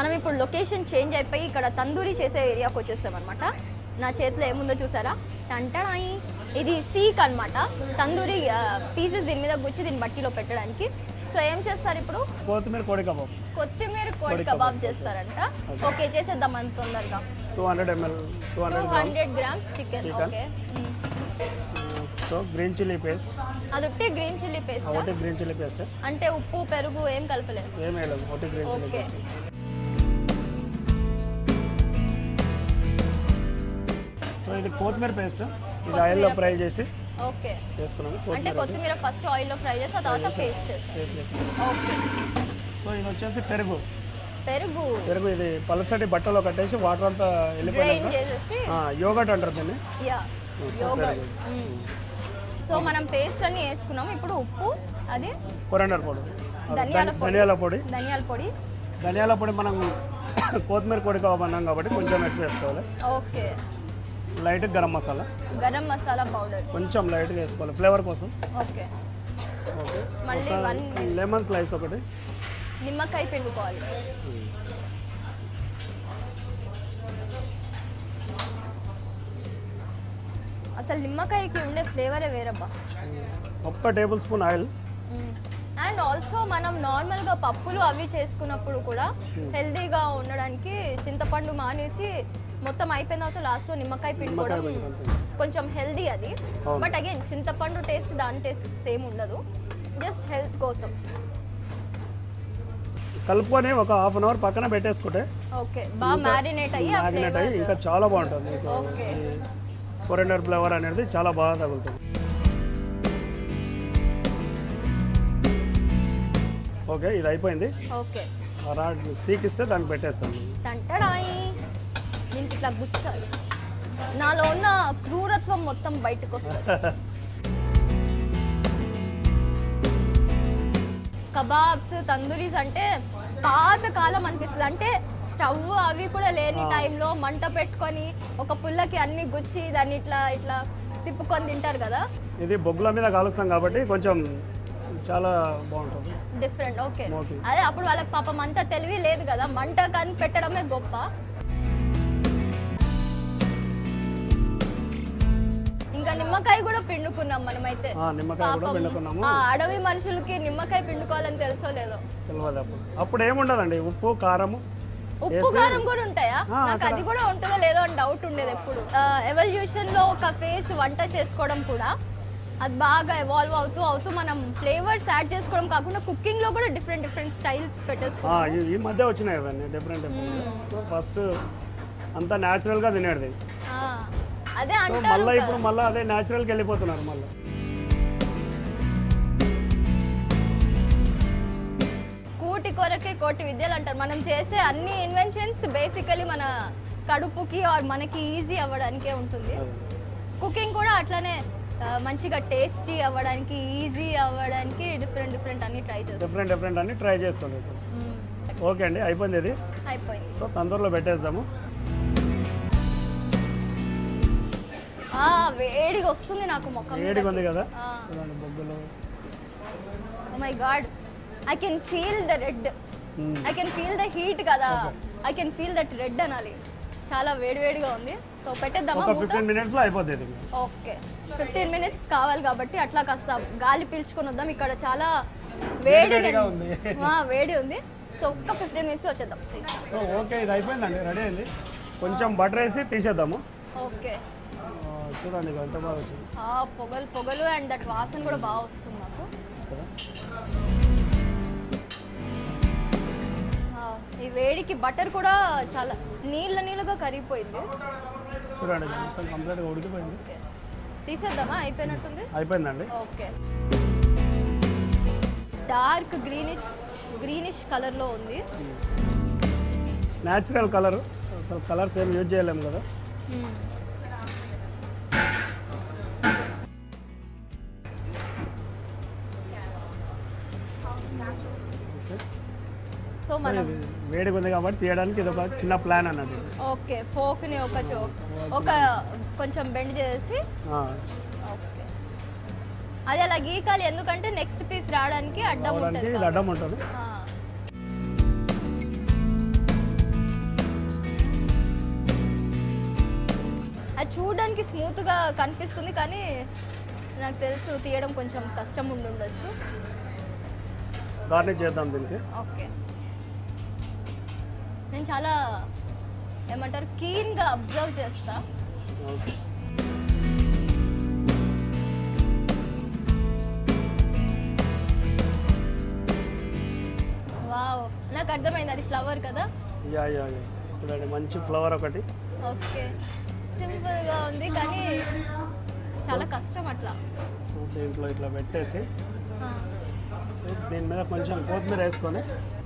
మనం ఇప్పుడు location change అయిపోయి ఇక్కడ తందూరి చేసే ఏరియాకి వచ్చేస్తాం అనమాట నా చేతిలో ఏముందో చూసారా టంటడాయి ఇది సీక్ అన్నమాట తందూరి పీసెస్ దీని మీద గుచ్చి దీన్ని బట్టిలో పెట్టడానికి సో ఏం చేస్తారు ఇప్పుడు కొత్తిమీర కోడి కబాబ్ కొత్తిమీర కోడి కబాబ్ చేస్తారంట ఓకే చేసేద్దాం అంత తొందరగా two hundred ML two two hundred grams hundred grams chicken Chicken. Okay so green chilli paste అది ఒకటి గ్రీన్ చిల్లీ పేస్ట్ ఒకటి గ్రీన్ చిల్లీ పేస్ట్ అంటే ఉప్పు పెరుగు ఏం కలపలేదు ఏం వేయలేదు ఒకటి green chilli okay paste so ఇది కొత్తిమీర పేస్ట్ ఇది ఆయిల్లో ఫ్రై చేసి ఓకే చేసుకున్నాము అంటే కొత్తిమీర కొత్తిమీర ఫస్ట్ ఆయిల్లో ఫ్రై చేసి ఆ తర్వాత పేస్ట్ చేస్తాం పేస్ట్ చేసి ఓకే సో ఇది వచ్చేసి పెరుగు పెరుగు పెరుగు ఇది పలసటి బట్టలో కట్టేసి వాటర్ అంతా డ్రైన్ వెళ్ళిపోయినాక చేసేసి యోగట్ అంటారు దీన్ని యా సో యోగర్ట్ పెరుగు. సో మనం పేస్ట్ అన్ని వేసుకున్నాం ఇప్పుడు ఉప్పు అది కొరండర్ పొడి అది ధనియాల ధని- పొడి. ధనియాల పొడి ధనియాల పొడి ధనియాల పొడి మనం కొత్తిమీర పొడి కావన్నాం కాబట్టి కొంచెం ఎక్కువ వేసుకోవాలి okay light garam masala garam masala powder కొంచెం లైట్గా వేసుకోవాలి ఫ్లేవర్ కోసం ఓకే ఓకే మళ్ళీ వన్ లెమన్ స్లైస్ ఒకటి నిమ్మకాయ పిండుకోవాలి అసలు నిమ్మకాయకి ఉండే ఫ్లేవరే వేరబ్బా ఒక్క tablespoon oil and also మనం నార్మల్గా పప్పులు అవి చేసుకున్నప్పుడు కూడా హెల్దీగా ఉండడానికి చింతపండు మానేసి మొత్తం అయిపోయిన తర్వాత లాస్ట్లో నిమ్మకాయ పిండుకోవడం కొంచెం హెల్దీ అది అవును. బట్ అగైన్ చింతపండు టేస్ట్ దాని టేస్ట్ సేమ్ ఉండదు జస్ట్ హెల్త్ కోసం కలుపుకొని ఒక హాఫ్ అన్ అవర్ పక్కన పెట్టేసుకుంటే ఓకే బాగా మ్యారినేట్ అయ్యి ఆ మ్యాగ్నెట్ అయ్యి ఫ్లేవర్ ఇంకా చాలా బాగుంటుంది మీకు ఓకే. కొరెండర్ ఫ్లేవర్ అనేది చాలా బాగా తగులుతుంది ఓకే ఇది అయిపోయింది ఓకే ఆ రాడ్ సీకిస్తే దానికి పెట్టేస్తాను టంటడాయి దీనికి ఇట్లా గుచ్చాలి నాలో ఉన్న క్రూరత్వం మొత్తం బయటకు వస్తుంది కబాబ్స్ తందూరీస్ అంటే పాత కాలం అనిపిస్తుంది అంటే స్టవ్ అవి కూడా లేని టైంలో మంట పెట్టుకొని ఒక పుల్లకి అన్ని గుచ్చి దాన్ని ఇట్లా ఇట్లా తిప్పుకొని తింటారు కదా ఇది బొగ్గుల మీద కాలుస్తాం కాబట్టి కొంచెం చాలా బాగుంటుంది డిఫరెంట్ ఓకే Smoky. అదే అప్పుడు వాళ్ళకి పాపం అంతా తెలివి లేదు కదా మంట కానీ పెట్టడమే గొప్ప ఇంకా నిమ్మకాయ కూడా పిండుకున్నాం మనమైతే ఆ, నిమ్మకాయ కూడా పాపం, పిండుకున్నాము ఆ అడవి మనుషులకి నిమ్మకాయ పిండుకోవాలని తెలుసో లేదో తెలియదు అప్పుడు అప్పుడు ఏముండదండి ఉప్పు కారము ఉప్పు కారం కూడా ఉంటాయా ఆ, నాకు అది కూడా ఉంటుందో లేదో అని డౌట్ ఉండేది ఎప్పుడు ఎవల్యూషన్ లో ఒక ఫేస్ వంట చేసుకోవడం కూడా అది బాగా ఎవాల్వ్ అవుతూ అవుతూ మనం ఫ్లేవర్స్ యాడ్ చేసుకోవడం కాకుండా కుకింగ్ లో కూడా డిఫరెంట్ డిఫరెంట్ స్టైల్స్ ఆ, పెట్టేసుకోవడం ఈ- ఈ మధ్య వచ్చినాయి ఇవన్నీ డిఫరెంట్ డిఫరెంట్ సో ఫస్ట్ అంతా న్యాచురల్గా తినేది ఆ, అదే సో అంటారు మళ్ళీ కదా. ఇప్పుడు మళ్ళీ అదే న్యాచురల్కి వెళ్ళిపోతున్నారు మళ్ళీ కూటి కొరకే కోటి విద్యలు అంటారు మనం చేసే అన్ని ఇన్వెన్షన్స్ బేసికలీ మన కడుపుకి ఆర్ మనకి ఈజీ అవ్వడానికే ఉంటుంది కుకింగ్ కూడా అట్లనే ఆ, మంచిగా టేస్టీ అవ్వడానికి ఈజీ అవ్వడానికి డిఫరెంట్ డిఫరెంట్ అన్ని ట్రై చేస్తాం డిఫరెంట్ డిఫరెంట్ అన్ని ట్రై చేస్తుంది ఇప్పుడు మ్మ్. ఓకే అండి అయిపోయింది ఇది అయిపోయింది సో తందూరులో పెట్టేద్దాము ఆ, వేడిగా వస్తుంది నాకు ముఖం వేడిగా ఉంది కదా ఆ. చూడండి బొగ్గులు my god I can feel the red hmm. I can feel the heat కదా I can feel that red అనాలి చాలా వేడివేడిగా ఉంది సో పెట్టేద్దామా ఒక మూత ఫిఫ్టీన్ మినిట్స్లో అయిపోద్ది ఇది ఓకే ఫిఫ్టీన్ మినిట్స్ కావాలి కాబట్టి అట్లా కాస్త గాలి పీల్చుకొని వద్దాం ఇక్కడ చాలా వేడి వేడిగా ఉంది. ఆ, వేడి ఉంది సో ఒక్క ఫిఫ్టీన్ మినిట్స్లో వచ్చేద్దాం సో ఓకే ఇది అయిపోయిందండి రెడీ అయింది కొంచెం బటర్ వేసి తీసేద్దాము ఓకే ఆ, చూడండి ఇది ఎంత బాగా వచ్చింది ఆ, పొగలు పొగలు అండ్ దట్ వాసన కూడా బాగా వస్తుంది నాకు కదా ఆ, ఈ వేడికి బటర్ కూడా చాలా నీళ్ళ నీళ్ళగా కరిగిపోయింది చూడండి ఇది మొత్తం కంప్లీట్గా ఉడికిపోయింది ఓకే తీసేద్దామా అయిపోయినట్టుంది అయిపోయిందండి ఓకే డార్క్ గ్రీనిష్ గ్రీనిష్ కలర్లో ఉంది న్యాచురల్ కలర్ అసలు కలర్స్ ఏం యూజ్ చేయలేము కదా మ్మ్. ఓకే సో మనం ఇది వేడిగా ఉంది కాబట్టి తీయడానికి ఇది ఒక చిన్న ప్లాన్ అన్నది ఓకే ఫోక్ని ఒక చో ఒక కొంచెం బెండ్ చేసి ఆ, ఓకే అది అలా గీకాలి ఎందుకంటే నెక్స్ట్ పీస్ రావడానికి అడ్డం రావడానికి ఉంటుంది ఇది అడ్డం ఉంటుంది ఆ. చూడడానికి స్మూత్గా కనిపిస్తుంది కానీ నాకు తెలుసు తీయడం కొంచెం కష్టం ఉండి ఉండొచ్చు గార్నిష్ చేద్దాం దీనికి ఓకే నేను చాలా ఏమంటారు కీన్గా అబ్జర్వ్ చేస్తా ఓకే వావ్ నాకు అర్థమైంది అది ఫ్లవర్ కదా యా యా యా చూడండి మంచి ఫ్లవర్ ఒకటి ఓకే సింపుల్గా ఉంది కానీ చాలా కష్టం అట్లా సో దీంట్లో ఇట్లా పెట్టేసి ఆ. సో దీని మీద కొంచెం కొత్తిమీర వేసుకొని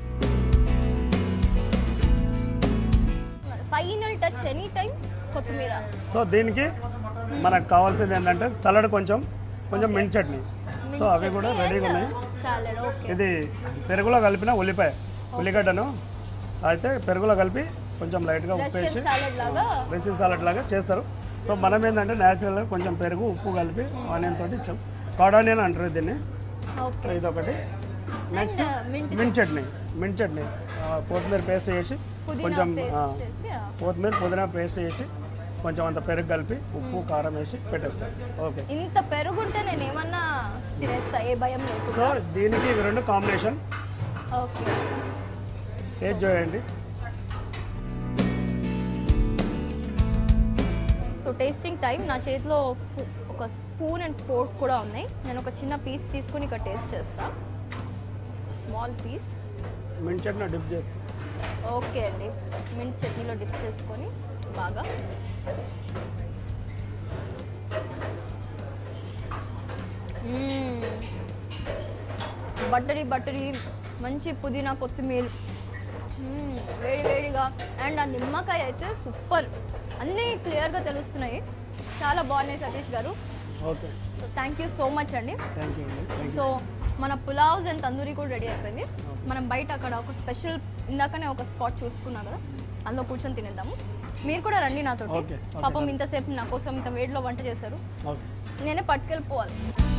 ఫైనల్ టచ్ ఎనీ టైం కొత్తిమీర సో దీనికి మనకు కావాల్సింది ఏంటంటే సలాడ్ కొంచెం కొంచెం మింట్ చట్నీ సో అవి కూడా రెడీగా ఉన్నాయి సాలెడ్ ఓకే ఇది పెరుగులో కలిపిన ఉల్లిపాయ ఉల్లిగడ్డను అయితే పెరుగులో కలిపి కొంచెం లైట్గా ఉప్పు వేసి రష్యన్ సాలెడ్ లాగా బేసిన్ సాలడ్ లాగా చేస్తారు సో మనం ఏంటంటే న్యాచురల్గా కొంచెం పెరుగు ఉప్పు కలిపి ఆనియన్ తోటి ఇచ్చాం కాడానియన్ అంటారు దీన్ని సో ఓకే ఇదొకటి next and mint mint chutney mint chutney ఆ, కొత్తిమీర పేస్ట్ చేసి పుదీనా కొంచెం ఆ, పేస్ట్ చేసి ఆ. కొత్తిమీర పుదీనా పేస్ట్ చేసి కొంచెం అంత పెరుగు కలిపి ఉప్పు కారం వేసి పెట్టేస్తాం ఓకే ఇంత పెరుగుంటే నేను ఏమన్నా తినేస్తా ఏ భయం లేదు సో దీనికి ఇవి రెండు కాంబినేషన్ ఓకే టేస్ట్ చేయండి సో టేస్టింగ్ టైం నా చేతిలో ఫు- ఒక స్పూన్ అండ్ ఫోర్క్ కూడా ఉన్నాయి నేను ఒక చిన్న పీస్ తీసుకొని ఇక్కడ టేస్ట్ చేస్తా small piece mint chutney dip చేసుకో ఓకే అండి మింట్ చట్నీలో డిప్ చేసుకొని బాగా బట్టరీ బట్టరీ మంచి పుదీనా కొత్తిమీర మ్మ్, వేడి వేడిగా అండ్ ఆ నిమ్మకాయ అయితే సూపర్ అన్నీ క్లియర్గా తెలుస్తున్నాయి చాలా బాగున్నాయి Satish garu okay so thank you so much అండి థ్యాంక్ యూ అండి థ్యాంక్ సో మన పులావ్స్ అండ్ తందూరి కూడా రెడీ అయిపోయింది మనం బయట అక్కడ ఒక స్పెషల్ ఇందాకనే ఒక స్పాట్ చూసుకున్నాం కదా అందులో కూర్చొని తినేద్దాము మీరు కూడా రండి నాతో Okay, okay, పాపం done. ఇంతసేపు నా కోసం ఇంత వేడిలో వంట చేశారు ఓకే నేనే పట్టుకెళ్ళిపోవాలి